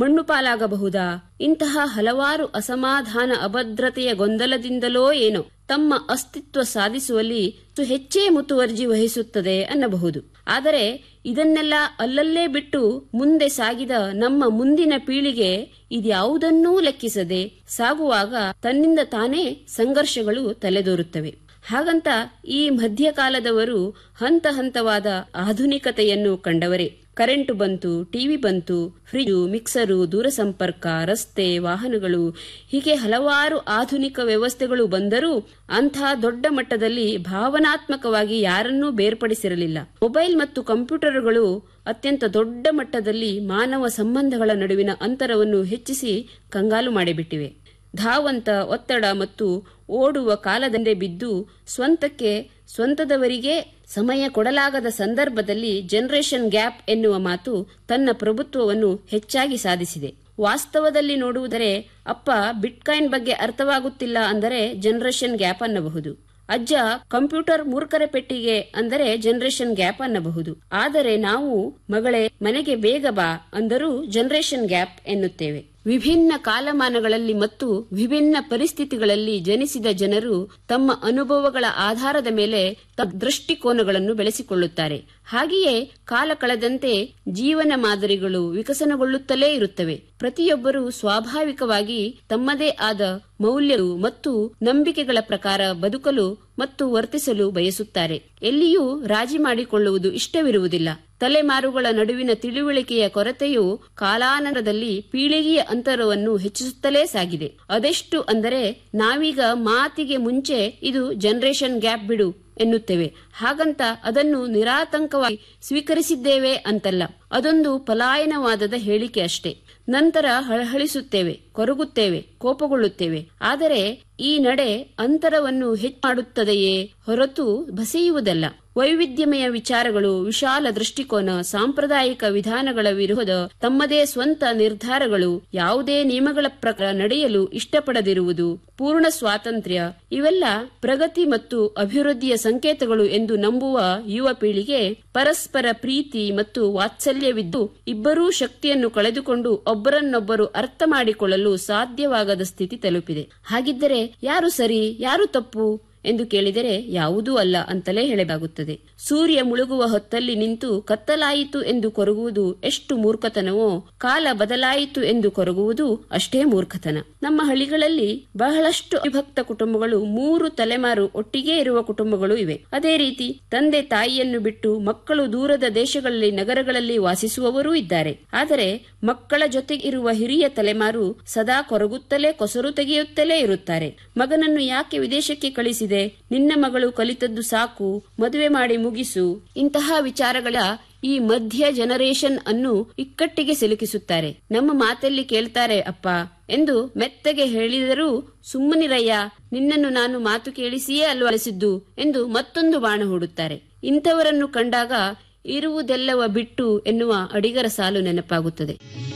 ಮಣ್ಣು ಪಾಲಾಗಬಹುದಾ ಇಂತಹ ಹಲವಾರು ಅಸಮಾಧಾನ ಅಭದ್ರತೆಯ ಗೊಂದಲದಿಂದಲೋ ಏನೋ ತಮ್ಮ ಅಸ್ತಿತ್ವ ಸಾಧಿಸುವಲ್ಲಿ ತು ಹೆಚ್ಚೇ ಮುತುವರ್ಜಿ ವಹಿಸುತ್ತದೆ ಅನ್ನಬಹುದು ಆದರೆ ಇದನ್ನೆಲ್ಲ ಅಲ್ಲಲ್ಲೇ ಬಿಟ್ಟು ಮುಂದೆ ಸಾಗಿದ ನಮ್ಮ ಮುಂದಿನ ಪೀಳಿಗೆ ಇದ್ಯಾವುದನ್ನೂ ಲೆಕ್ಕಿಸದೆ ಸಾಗುವಾಗ ತನ್ನಿಂದ ತಾನೇ ಸಂಘರ್ಷಗಳು ತಲೆದೋರುತ್ತವೆ ಹಾಗಂತ ಈ ಮಧ್ಯಕಾಲದವರು ಹಂತ ಹಂತವಾದ ಆಧುನಿಕತೆಯನ್ನು ಕಂಡವರೇ ಕರೆಂಟು ಬಂತು ಟಿವಿ ಬಂತು ಫ್ರಿಜು ಮಿಕ್ಸರು ದೂರಸಂಪರ್ಕ ರಸ್ತೆ ವಾಹನಗಳು ಹೀಗೆ ಹಲವಾರು ಆಧುನಿಕ ವ್ಯವಸ್ಥೆಗಳು ಬಂದರೂ ಅಂಥ ದೊಡ್ಡ ಮಟ್ಟದಲ್ಲಿ ಭಾವನಾತ್ಮಕವಾಗಿ ಯಾರನ್ನೂ ಬೇರ್ಪಡಿಸಿರಲಿಲ್ಲ ಮೊಬೈಲ್ ಮತ್ತು ಕಂಪ್ಯೂಟರ್ಗಳು ಅತ್ಯಂತ ದೊಡ್ಡ ಮಟ್ಟದಲ್ಲಿ ಮಾನವ ಸಂಬಂಧಗಳ ನಡುವಿನ ಅಂತರವನ್ನು ಹೆಚ್ಚಿಸಿ ಕಂಗಾಲು ಮಾಡಿಬಿಟ್ಟಿವೆ ಧಾವಂತ ಒತ್ತಡ ಮತ್ತು ಓಡುವ ಕಾಲದಂದೇ ಬಿದ್ದು ಸ್ವಂತಕ್ಕೆ ಸ್ವಂತದವರಿಗೆ ಸಮಯ ಕೊಡಲಾಗದ ಸಂದರ್ಭದಲ್ಲಿ ಜನರೇಷನ್ ಗ್ಯಾಪ್ ಎನ್ನುವ ಮಾತು ತನ್ನ ಪ್ರಭುತ್ವವನ್ನು ಹೆಚ್ಚಾಗಿ ಸಾಧಿಸಿದೆ ವಾಸ್ತವದಲ್ಲಿ ನೋಡುವುದರೆ ಅಪ್ಪ ಬಿಟ್ಕಾಯಿನ್ ಬಗ್ಗೆ ಅರ್ಥವಾಗುತ್ತಿಲ್ಲ ಅಂದರೆ ಜನರೇಷನ್ ಗ್ಯಾಪ್ ಅನ್ನಬಹುದು ಅಜ್ಜ ಕಂಪ್ಯೂಟರ್ ಮೂರ್ಖರ ಪೆಟ್ಟಿಗೆ ಅಂದರೆ ಜನರೇಷನ್ ಗ್ಯಾಪ್ ಅನ್ನಬಹುದು ಆದರೆ ನಾವು ಮಗಳೇ ಮನೆಗೆ ಬೇಗ ಬಾ ಅಂದರೂ ಜನರೇಷನ್ ಗ್ಯಾಪ್ ಎನ್ನುತ್ತೇವೆ ವಿಭಿನ್ನ ಕಾಲಮಾನಗಳಲ್ಲಿ ಮತ್ತು ವಿಭಿನ್ನ ಪರಿಸ್ಥಿತಿಗಳಲ್ಲಿ ಜನಿಸಿದ ಜನರು ತಮ್ಮ ಅನುಭವಗಳ ಆಧಾರದ ಮೇಲೆ ತಮ್ಮ ದೃಷ್ಟಿಕೋನಗಳನ್ನು ಬೆಳೆಸಿಕೊಳ್ಳುತ್ತಾರೆ ಹಾಗೆಯೇ ಕಾಲ ಕಳೆದಂತೆ ಜೀವನ ಮಾದರಿಗಳು ವಿಕಸನಗೊಳ್ಳುತ್ತಲೇ ಇರುತ್ತವೆ ಪ್ರತಿಯೊಬ್ಬರೂ ಸ್ವಾಭಾವಿಕವಾಗಿ ತಮ್ಮದೇ ಆದ ಮೌಲ್ಯಗಳು ಮತ್ತು ನಂಬಿಕೆಗಳ ಪ್ರಕಾರ ಬದುಕಲು ಮತ್ತು ವರ್ತಿಸಲು ಬಯಸುತ್ತಾರೆ ಎಲ್ಲಿಯೂ ರಾಜಿ ಮಾಡಿಕೊಳ್ಳುವುದು ಇಷ್ಟವಿರುವುದಿಲ್ಲ ತಲೆಮಾರುಗಳ ನಡುವಿನ ತಿಳುವಳಿಕೆಯ ಕೊರತೆಯು ಕಾಲಾನಂತರದಲ್ಲಿ ಪೀಳಿಗೆಯ ಅಂತರವನ್ನು ಹೆಚ್ಚಿಸುತ್ತಲೇ ಸಾಗಿದೆ ಅದೆಷ್ಟು ಅಂದರೆ ನಾವೀಗ ಮಾತಿಗೆ ಮುಂಚೆ ಇದು ಜನರೇಷನ್ ಗ್ಯಾಪ್ ಬಿಡು ಎನ್ನುತ್ತೇವೆ ಹಾಗಂತ ಅದನ್ನು ನಿರಾತಂಕವಾಗಿ ಸ್ವೀಕರಿಸಿದ್ದೇವೆ ಅಂತಲ್ಲ ಅದೊಂದು ಪಲಾಯನವಾದದ ಹೇಳಿಕೆ ಅಷ್ಟೇ ನಂತರ ಹಳಹಳಿಸುತ್ತೇವೆ ಕೊರಗುತ್ತೇವೆ ಕೋಪಗೊಳ್ಳುತ್ತೇವೆ ಆದರೆ ಈ ನಡೆ ಅಂತರವನ್ನು ಹೆಚ್ಚು ಮಾಡುತ್ತದೆಯೇ ಹೊರತು ಬಸೆಯುವುದಲ್ಲ ವೈವಿಧ್ಯಮಯ ವಿಚಾರಗಳು ವಿಶಾಲ ದೃಷ್ಟಿಕೋನ ಸಾಂಪ್ರದಾಯಿಕ ವಿಧಾನಗಳ ವಿರೋಧ ತಮ್ಮದೇ ಸ್ವಂತ ನಿರ್ಧಾರಗಳು ಯಾವುದೇ ನಿಯಮಗಳ ಪ್ರಕಾರ ನಡೆಯಲು ಇಷ್ಟಪಡದಿರುವುದು ಪೂರ್ಣ ಸ್ವಾತಂತ್ರ್ಯ ಇವೆಲ್ಲ ಪ್ರಗತಿ ಮತ್ತು ಅಭಿವೃದ್ಧಿಯ ಸಂಕೇತಗಳು ಎಂದು ನಂಬುವ ಯುವ ಪೀಳಿಗೆ ಪರಸ್ಪರ ಪ್ರೀತಿ ಮತ್ತು ವಾತ್ಸಲ್ಯವಿದ್ದು ಇಬ್ಬರೂ ಶಕ್ತಿಯನ್ನು ಕಳೆದುಕೊಂಡು ಒಬ್ಬರನ್ನೊಬ್ಬರು ಅರ್ಥ ಮಾಡಿಕೊಳ್ಳಲು ಸಾಧ್ಯವಾಗದ ಸ್ಥಿತಿ ತಲುಪಿದೆ ಹಾಗಿದ್ದರೆ ಯಾರು ಸರಿ ಯಾರು ತಪ್ಪು ಎಂದು ಕೇಳಿದರೆ ಯಾವುದೂ ಅಲ್ಲ ಅಂತಲೇ ಹೇಳಲಾಗುತ್ತದೆ ಸೂರ್ಯ ಮುಳುಗುವ ಹೊತ್ತಲ್ಲಿ ನಿಂತು ಕತ್ತಲಾಯಿತು ಎಂದು ಕೊರಗುವುದು ಎಷ್ಟು ಮೂರ್ಖತನವೋ ಕಾಲ ಬದಲಾಯಿತು ಎಂದು ಕೊರಗುವುದು ಅಷ್ಟೇ ಮೂರ್ಖತನ ನಮ್ಮ ಹಳ್ಳಿಗಳಲ್ಲಿ ಬಹಳಷ್ಟು ಅವಿಭಕ್ತ ಕುಟುಂಬಗಳು ಮೂರು ತಲೆಮಾರು ಒಟ್ಟಿಗೆ ಇರುವ ಕುಟುಂಬಗಳು ಇವೆ ಅದೇ ರೀತಿ ತಂದೆ ತಾಯಿಯನ್ನು ಬಿಟ್ಟು ಮಕ್ಕಳು ದೂರದ ದೇಶಗಳಲ್ಲಿ ನಗರಗಳಲ್ಲಿ ವಾಸಿಸುವವರೂ ಇದ್ದಾರೆ ಆದರೆ ಮಕ್ಕಳ ಜೊತೆಗೆ ಇರುವ ಹಿರಿಯ ತಲೆಮಾರು ಸದಾ ಕೊರಗುತ್ತಲೇ ಕೊಸರು ತೆಗೆಯುತ್ತಲೇ ಇರುತ್ತಾರೆ ಮಗನನ್ನು ಯಾಕೆ ವಿದೇಶಕ್ಕೆ ಕಳಿಸಿದೆ ನಿನ್ನ ಮಗಳು ಕಲಿತದ್ದು ಸಾಕು ಮದುವೆ ಮಾಡಿ ಮುಗಿಸು ಇಂತಹ ವಿಚಾರಗಳ ಈ ಮಧ್ಯ ಜನರೇಷನ್ ಅನ್ನು ಇಕ್ಕಟ್ಟಿಗೆ ಸಿಲುಕಿಸುತ್ತಾರೆ ನಮ್ಮ ಮಾತಲ್ಲಿ ಕೇಳ್ತಾರೆ ಅಪ್ಪ ಎಂದು ಮೆತ್ತಗೆ ಹೇಳಿದರೂ ಸುಮ್ಮನಿರಯ್ಯ ನಿನ್ನನ್ನು ನಾನು ಮಾತು ಕೇಳಿಸಿಯೇ ಅಲ್ವಲಿಸಿದ್ದು ಎಂದು ಮತ್ತೊಂದು ಬಾಣ ಹೂಡುತ್ತಾರೆ ಇಂಥವರನ್ನು ಕಂಡಾಗ ಇರುವುದೆಲ್ಲವ ಬಿಟ್ಟು ಎನ್ನುವ ಅಡಿಗರ ಸಾಲು ನೆನಪಾಗುತ್ತದೆ